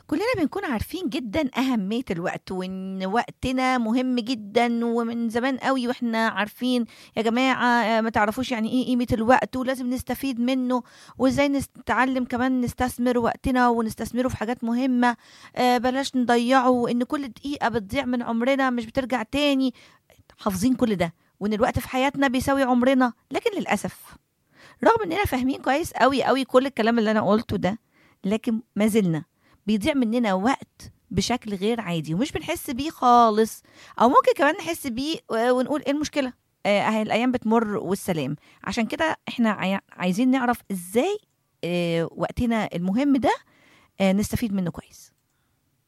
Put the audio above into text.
كلنا بنكون عارفين جدا أهمية الوقت وإن وقتنا مهم جدا ومن زمان قوي وإحنا عارفين يا جماعة آه، ما تعرفوش يعني إيه قيمة الوقت ولازم نستفيد منه وإزاي نتعلم كمان نستثمر وقتنا ونستثمره في حاجات مهمة آه، بلاش نضيعه وإن كل دقيقة بتضيع من عمرنا مش بترجع تاني حافظين كل ده وإن الوقت في حياتنا بيساوي عمرنا لكن للأسف رغم إننا فاهمين كويس قوي قوي كل الكلام اللي أنا قلته ده لكن ما زلنا بيضيع مننا وقت بشكل غير عادي ومش بنحس بيه خالص او ممكن كمان نحس بيه ونقول ايه المشكله آه، اهي الايام بتمر والسلام عشان كده احنا عاي- عايزين نعرف ازاي آه، وقتنا المهم ده آه، نستفيد منه كويس